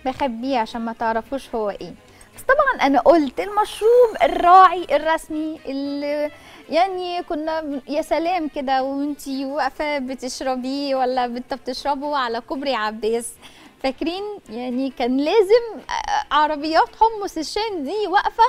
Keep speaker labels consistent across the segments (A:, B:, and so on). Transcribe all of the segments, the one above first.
A: بخبيه عشان ما تعرفوش هو ايه بس طبعا انا قلت المشروب الراعي الرسمي اللي يعني كنا يا سلام كده وانتي واقفه بتشربيه ولا انت بتشربه على كوبري عباس فاكرين يعني كان لازم عربيات حمص الشام دي واقفه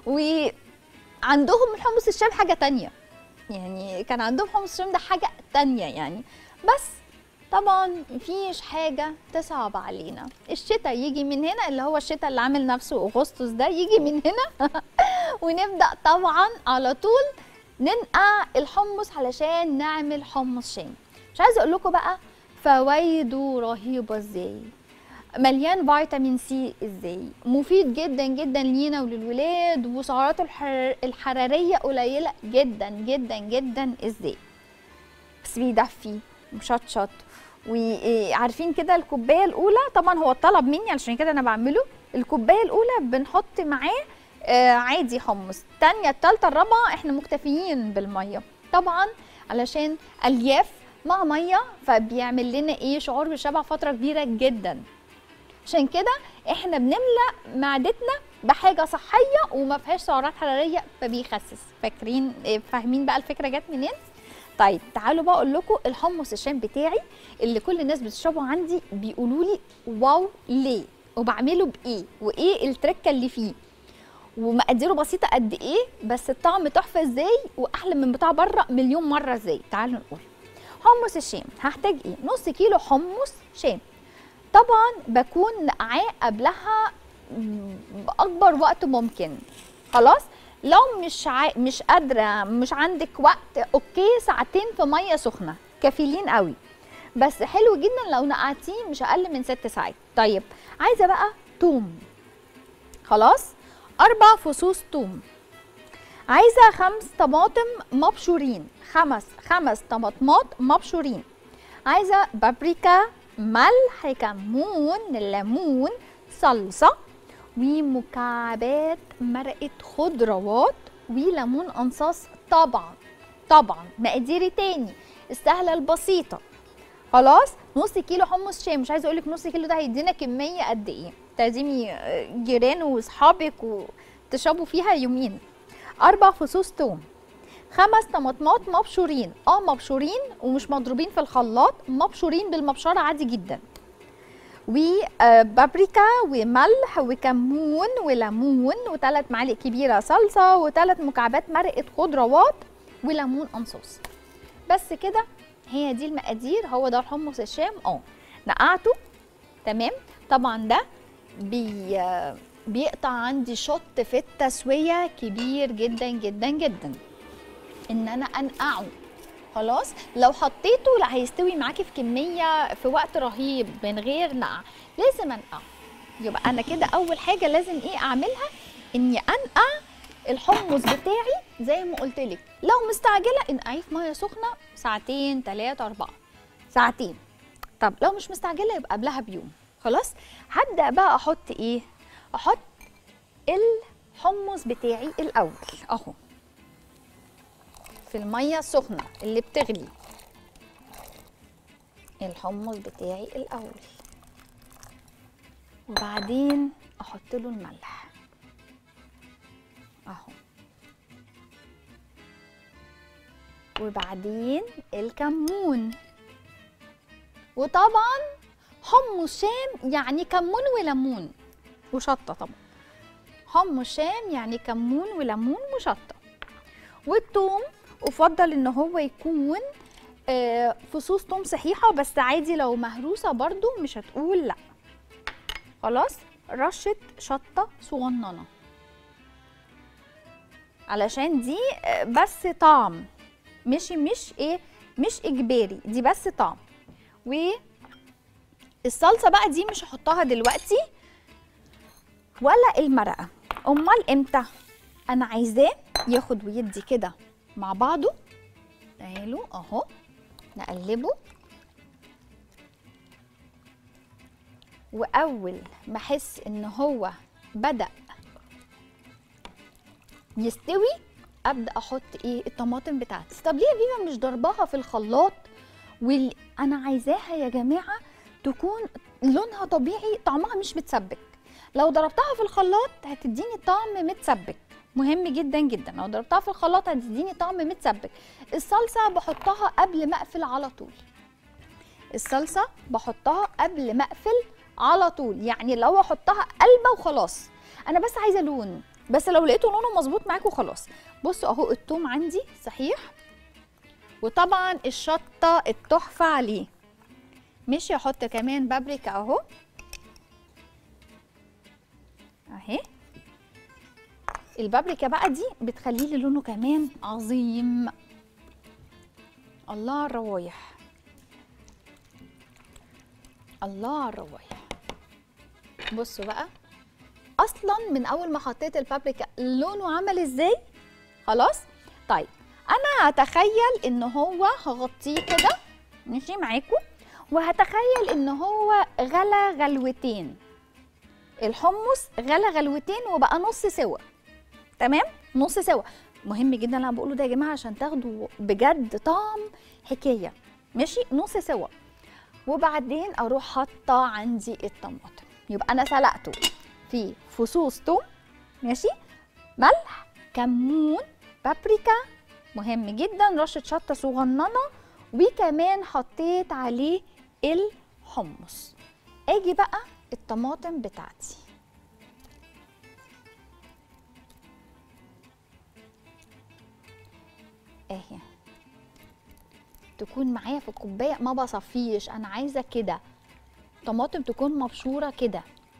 A: وعندهم الحمص الشام حاجه تانية يعني كان عندهم حمص الشام ده حاجه تانية يعني بس طبعا مفيش حاجة تصعب علينا الشتاء يجي من هنا اللي هو الشتاء اللي عامل نفسه أغسطس ده يجي من هنا ونبدأ طبعا على طول ننقع الحمص علشان نعمل حمص شام مش عايزة أقول لكم بقى فوائده رهيبة ازاي مليان فيتامين سي ازاي مفيد جدا جدا لينا وللولاد وسعراته الحر... الحرارية قليلة جدا جدا جدا ازاي بس بيدفي مشطشط وعارفين كده الكوبايه الاولى طبعا هو طلب مني علشان كده انا بعمله الكوبايه الاولى بنحط معاه آه عادي حمص الثانيه الثالثه الرابعه احنا مكتفيين بالميه طبعا علشان الياف مع ميه فبيعمل لنا ايه شعور بالشبع فتره كبيره جدا عشان كده احنا بنملى معدتنا بحاجه صحيه وما فيهاش سعرات حراريه فبيخسس فاكرين فاهمين بقى الفكره جت منين طيب تعالوا بقى اقول لكم الحمص الشام بتاعي اللي كل الناس بتشربه عندي بيقولوا لي واو ليه وبعمله بايه وايه التركه اللي فيه ومقاديره بسيطه قد ايه بس الطعم تحفه ازاي واحلى من بتاع بره مليون مره ازاي تعالوا نقول حمص الشام هحتاج ايه نص كيلو حمص شام طبعا بكون نقعاه قبلها باكبر وقت ممكن خلاص لو مش ع... مش قادره مش عندك وقت اوكي ساعتين في ميه سخنه كفيلين قوي بس حلو جدا لو نقعتيه مش اقل من ست ساعات طيب عايزه بقى توم خلاص اربع فصوص توم عايزه خمس طماطم مبشورين خمس خمس طماطمات مبشورين عايزه بابريكا ملح كمون ليمون صلصه ومكعبات مرقه خضروات وليمون انصاص طبعا طبعا مقاديري تاني السهله البسيطه خلاص نص كيلو حمص شام مش عايزه اقول لك نص كيلو ده هيدينا كميه قد ايه تعزمي جيران واصحابك وتشربوا فيها يومين اربع فصوص توم خمس طماطمات مبشورين اه مبشورين ومش مضروبين في الخلاط مبشورين بالمبشره عادي جدا وبابريكا وملح وكمون وليمون وثلاث معالق كبيره صلصه وثلاث مكعبات مرقه خضروات وليمون انصوص بس كده هي دي المقادير هو ده الحمص الشام اه نقعته تمام طبعا ده بي بيقطع عندي شط في التسويه كبير جدا جدا جدا ان انا انقعه خلاص لو حطيته لا هيستوي معاكي في كميه في وقت رهيب من غير نقع لازم انقع يبقى انا كده اول حاجه لازم ايه اعملها اني انقع الحمص بتاعي زي ما قلت لك لو مستعجله انقعيه في ميه سخنه ساعتين ثلاثة أربعة ساعتين طب لو مش مستعجله يبقى قبلها بيوم خلاص هبدا بقى احط ايه احط الحمص بتاعي الاول اهو في الميه السخنه اللي بتغلي الحمص بتاعي الاول وبعدين احط له الملح اهو وبعدين الكمون وطبعا حمص شام يعني كمون وليمون وشطه طبعا حمص شام يعني كمون وليمون وشطه والثوم افضل ان هو يكون آه، فصوص توم صحيحه بس عادي لو مهروسه برضو مش هتقول لا خلاص رشه شطه صغننه علشان دي آه، بس طعم مش مش ايه مش اجباري دي بس طعم والصلصه بقى دي مش هحطها دلوقتي ولا المرقه امال امتى انا عايزاه ياخد ويدي كده مع بعضه تعالوا اهو نقلبه واول ما احس ان هو بدا يستوي ابدا احط ايه الطماطم بتاعتي طب ليه يا بيبا مش ضرباها في الخلاط وال... انا عايزاها يا جماعه تكون لونها طبيعي طعمها مش متسبك لو ضربتها في الخلاط هتديني طعم متسبك مهم جدا جدا لو ضربتها في الخلاط هتديني طعم متسبك الصلصه بحطها قبل ما اقفل على طول الصلصه بحطها قبل ما اقفل على طول يعني لو احطها قلبه وخلاص انا بس عايزه لون بس لو لقيته لونه مظبوط معاكم خلاص بصوا اهو التوم عندي صحيح وطبعا الشطه التحفه عليه مش احط كمان بابريكا اهو اهي البابريكا بقى دي بتخلي لي لونه كمان عظيم الله على الروايح الله على الروايح بصوا بقى اصلا من اول ما حطيت البابريكا لونه عمل ازاي خلاص طيب انا هتخيل ان هو هغطيه كده ماشي معاكم وهتخيل ان هو غلى غلوتين الحمص غلى غلوتين وبقى نص سوا تمام نص سوا مهم جدا اللي انا بقوله ده يا جماعه عشان تاخدوا بجد طعم حكايه ماشي نص سوا وبعدين اروح حاطه عندي الطماطم يبقى انا سلقته في فصوص توم ماشي ملح كمون بابريكا مهم جدا رشه شطه صغننه وكمان حطيت عليه الحمص اجي بقى الطماطم بتاعتي اهي تكون معايا في الكوبايه ما بصفيش انا عايزه كده طماطم تكون مبشوره كده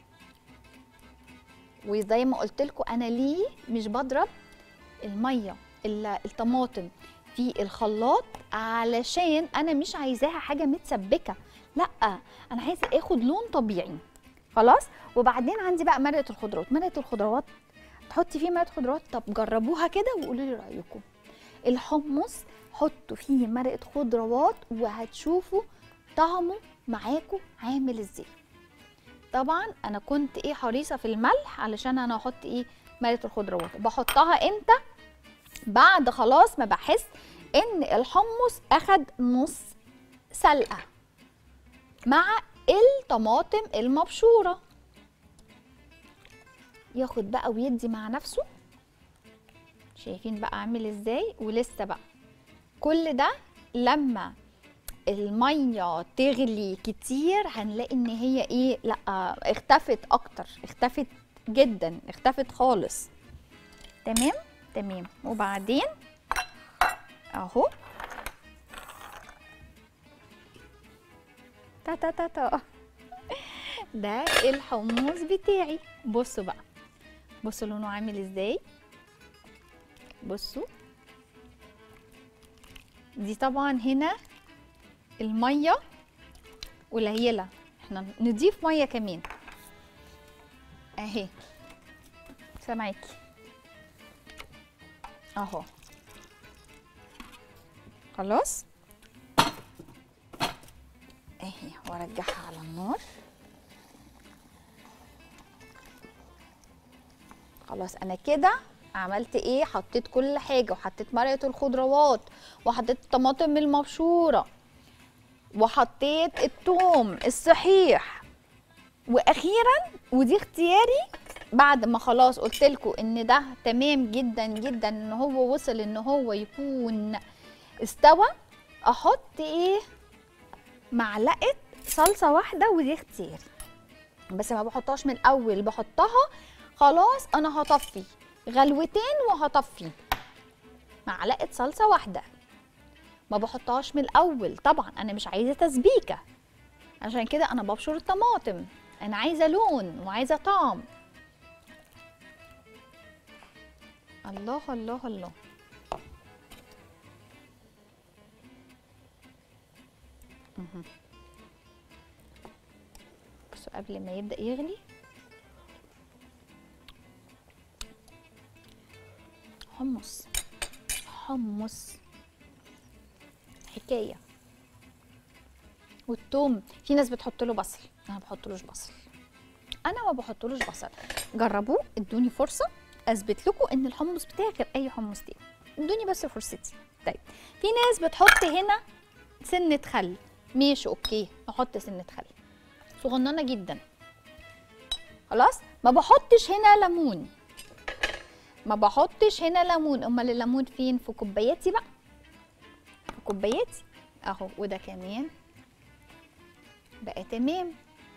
A: وزي ما قلت لكم انا ليه مش بضرب الميه الطماطم في الخلاط علشان انا مش عايزاها حاجه متسبكه لا انا عايزه اخد لون طبيعي خلاص وبعدين عندي بقى مرقه الخضروات مرقه الخضروات تحطي فيه مرقه خضروات طب جربوها كده وقولوا لي رايكم الحمص حطوا فيه مرقه خضروات وهتشوفوا طعمه معاكم عامل ازاي طبعا انا كنت ايه حريصه في الملح علشان انا احط ايه مرقه الخضروات بحطها امتى بعد خلاص ما بحس ان الحمص اخد نص سلقه مع الطماطم المبشوره ياخد بقى ويدي مع نفسه شايفين بقى عامل ازاي ولسه بقى كل ده لما الميه تغلي كتير هنلاقي ان هي ايه لا اختفت اكتر اختفت جدا اختفت خالص تمام تمام وبعدين اهو تا تا تا تا ده الحمص بتاعي بصوا بقى بصوا لونه عامل ازاي بصوا دي طبعا هنا الميه قليله احنا نضيف ميه كمان اهي سامعاكي اهو خلاص اهي وارجعها على النار خلاص انا كده عملت ايه حطيت كل حاجه وحطيت مرقه الخضروات وحطيت الطماطم المبشوره وحطيت الثوم الصحيح واخيرا ودي اختياري بعد ما خلاص قلت لكم ان ده تمام جدا جدا ان هو وصل ان هو يكون استوى احط ايه معلقه صلصه واحده ودي اختياري بس ما بحطهاش من الاول بحطها خلاص انا هطفي غلوتين وهطفي معلقه صلصه واحده ما بحطهاش من الاول طبعا انا مش عايزه تسبيكه عشان كده انا ببشر الطماطم انا عايزه لون وعايزه طعم الله الله الله مهم. بصوا قبل ما يبدأ يغلي حمص حمص حكاية والثوم في ناس بتحط له بصل انا ما بحطلوش بصل انا ما بحطلوش بصل جربوه ادوني فرصه اثبت لكم ان الحمص بتاعي غير اي حمص تاني ادوني بس فرصتي طيب في ناس بتحط هنا سنه خل ماشي اوكي نحط سنه خل صغننه جدا خلاص ما بحطش هنا ليمون ما بحطش هنا ليمون امال الليمون فين في كوباياتي بقى في كوباياتي اهو وده كمان بقى تمام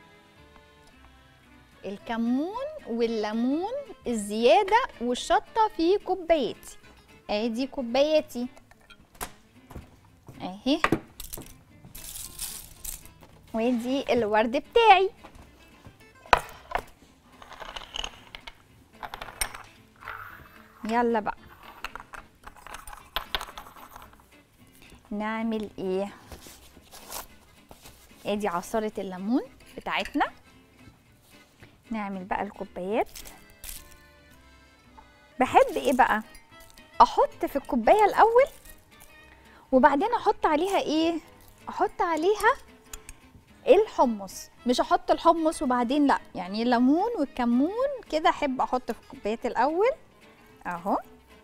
A: الكمون والليمون الزياده والشطه في كوباياتي ادي كوباياتي اهي وادي الورد بتاعي يلا بقى نعمل ايه ادي عصارة الليمون بتاعتنا نعمل بقى الكوبايات بحب ايه بقى احط في الكوبايه الاول وبعدين احط عليها ايه احط عليها الحمص مش احط الحمص وبعدين لا يعني الليمون والكمون كده احب احط في الكوبايات الاول اهو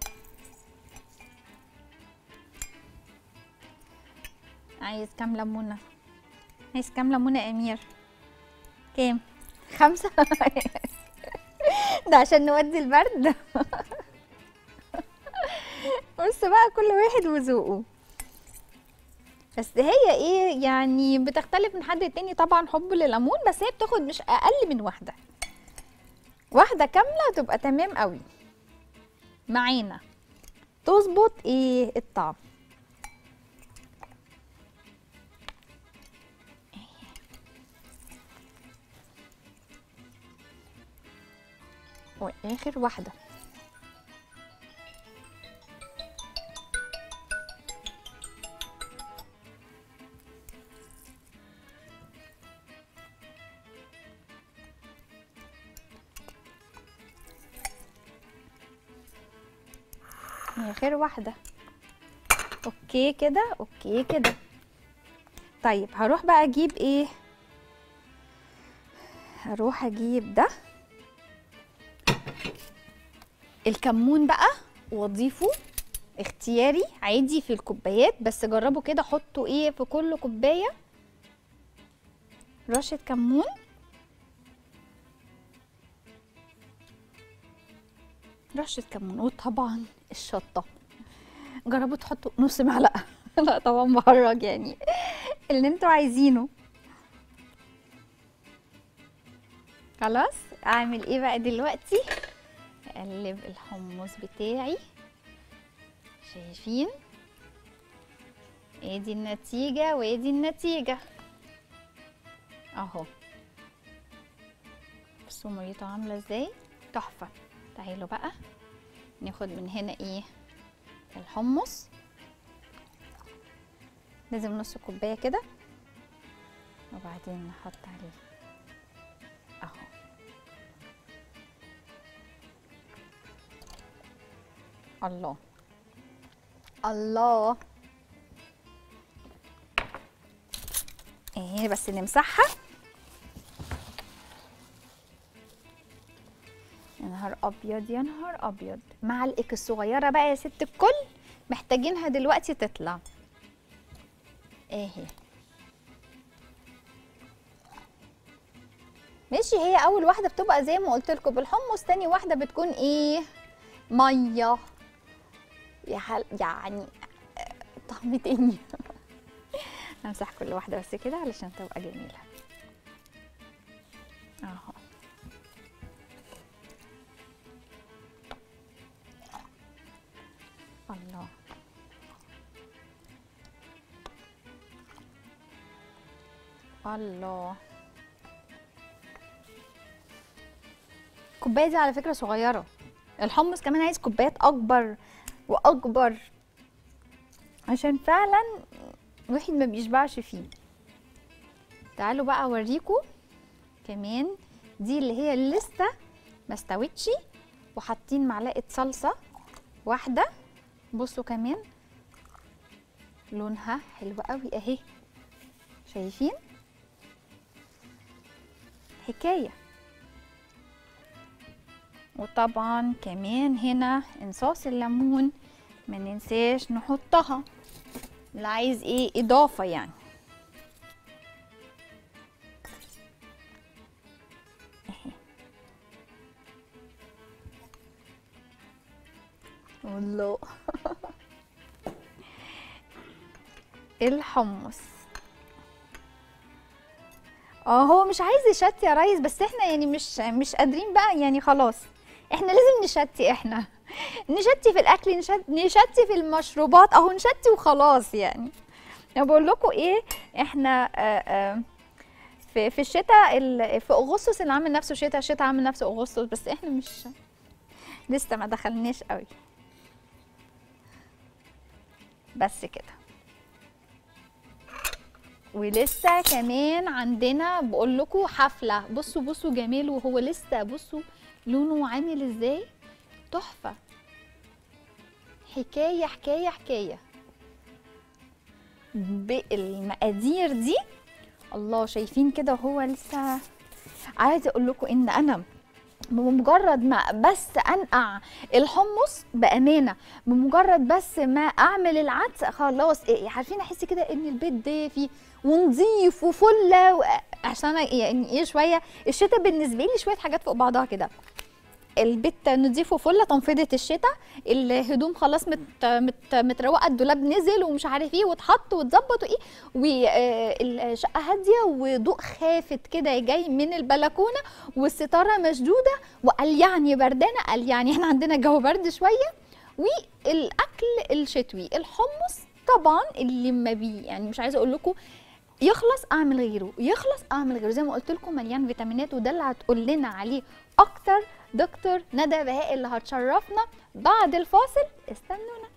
A: عايز كام ليمونه عايز كام ليمونه يا امير كام خمسه ده عشان نودي البرد بص بقى كل واحد وذوقه بس هي ايه يعني بتختلف من حد للتاني طبعا حبه لليمون بس هي بتاخد مش اقل من واحده واحده كامله تبقى تمام قوي معانا تظبط ايه الطعم واخر واحده اخر واحده اوكي كده اوكي كده طيب هروح بقى اجيب ايه هروح اجيب ده الكمون بقى واضيفه اختياري عادي في الكوبايات بس جربوا كده حطوا ايه في كل كوبايه رشه كمون رشه كمون وطبعا الشطه جربوا تحطوا نص معلقه لا طبعا بهرج يعني اللي انتوا عايزينه خلاص اعمل ايه بقى دلوقتي اقلب الحمص بتاعي شايفين ادي النتيجة وادي النتيجة اهو بصوا ميته عاملة ازاي تحفة تعالوا بقى ناخد من هنا ايه الحمص لازم نص كوباية كده وبعدين نحط عليه اهو الله الله ايه بس نمسحها يا نهار ابيض يا نهار ابيض معلقك الصغيره بقى يا ست الكل محتاجينها دلوقتي تطلع اهي ماشي هي اول واحده بتبقى زي ما قلت لكم بالحمص تاني واحده بتكون ايه ميه يا حل... يعني طعم تاني امسح كل واحده بس كده علشان تبقى جميله اهو الله الله الكوبايه دي على فكره صغيره الحمص كمان عايز كوبايات اكبر واكبر عشان فعلا الواحد ما بيشبعش فيه تعالوا بقى اوريكم كمان دي اللي هي لسه ما استوتش وحاطين معلقه صلصه واحده بصوا كمان لونها حلو قوي اهي شايفين حكايه وطبعا كمان هنا انصاص الليمون ما ننساش نحطها اللي عايز ايه اضافه يعني الله الحمص اه هو مش عايز يشتي يا ريس بس احنا يعني مش مش قادرين بقى يعني خلاص احنا لازم نشتي احنا نشتي في الاكل نشتي, نشتي في المشروبات اهو نشتي وخلاص يعني انا بقول لكم ايه احنا آآ آآ في في الشتاء ال- في اغسطس اللي عامل نفسه شتاء الشتاء عامل نفسه اغسطس بس احنا مش لسه ما دخلناش قوي بس كده ولسه كمان عندنا بقول لكم حفله بصوا بصوا جماله وهو لسه بصوا لونه عامل ازاي تحفه حكايه حكايه حكايه بالمقادير دي الله شايفين كده وهو لسه عايزه اقول لكم ان انا بمجرد ما بس انقع الحمص بامانه بمجرد بس ما اعمل العدس خلاص إيه عارفين احس كده ان البيت دافي ونظيف وفله و... عشان أنا يعني ايه شويه الشتاء بالنسبه لي شويه حاجات فوق بعضها كده البيت نضيف وفله تنفيضه الشتاء الهدوم خلاص مت مت متروقه الدولاب نزل ومش عارف ايه واتحط واتظبط وايه والشقه هاديه وضوء خافت كده جاي من البلكونه والستاره مشدوده وقال يعني بردانه قال يعني احنا عندنا جو برد شويه والاكل الشتوي الحمص طبعا اللي ما بي يعني مش عايزه اقول لكم يخلص اعمل غيره يخلص اعمل غيره زي ما قلت لكم مليان فيتامينات وده اللي هتقول لنا عليه اكتر دكتور ندى بهاء اللي هتشرفنا بعد الفاصل استنونا